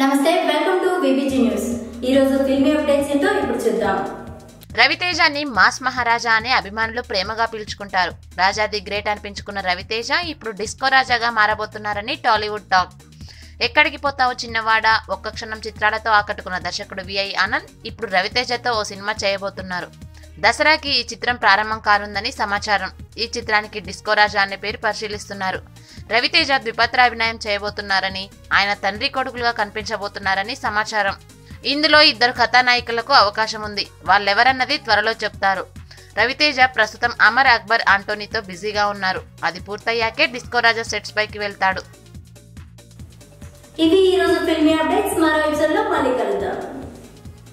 నమస్తే welcome to VBG news ఈ రోజు ఫిల్మీ అప్డేట్స్ ఏంటో ఇప్పుడు చూద్దాం రవితేజని మాస్ మహారాజా అనే అభిమానులు ప్రేమగా పిలుచుకుంటారు రాజా ది గ్రేట్ అనిపించుకున్న రవితేజ ఇప్పుడు డిస్కో రాజాగా మారబోతున్నారని టాలీవుడ్ టాక్ ఎక్కడికి పోతావు చిన్నవాడ ఒక్క క్షణం చిత్రాలతో ఆకట్టుకున్న దర్శకుడు విఐ ఆనంద్ ఇప్పుడు రవితేజతో ఓ సినిమా చేయబోతున్నారు దసరాకి ఈ చిత్రం ప్రారంభం కానుందని సమాచారం ఈ చిత్రానికి డిస్కో రాజా అనే పేరు పరిశీలిస్తున్నారు రవితేజ ద్విపత్ర అభినయం చేయబోతున్నారని ఆయన తండ్రి కొడుకులుగా కనిపించబోతున్నారని సమాచారం ఇందులో ఇద్దరు కథానాయికలకు అవకాశం ఉంది వాళ్ళెవరన్నది త్వరలో చెప్తారు రవితేజ ప్రస్తుతం అమర్ అక్బర్ ఆంటోనీతో బిజీగా ఉన్నారు అది పూర్తయ్యాకే డిస్కో రాజా సెట్స్ పైకి వెళ్తాడు ఇవి ఈ రోజు ఫిల్మీ అప్డేట్స్ మరో ఎపిసోడ్ లో మళ్ళీ కలుద్దాం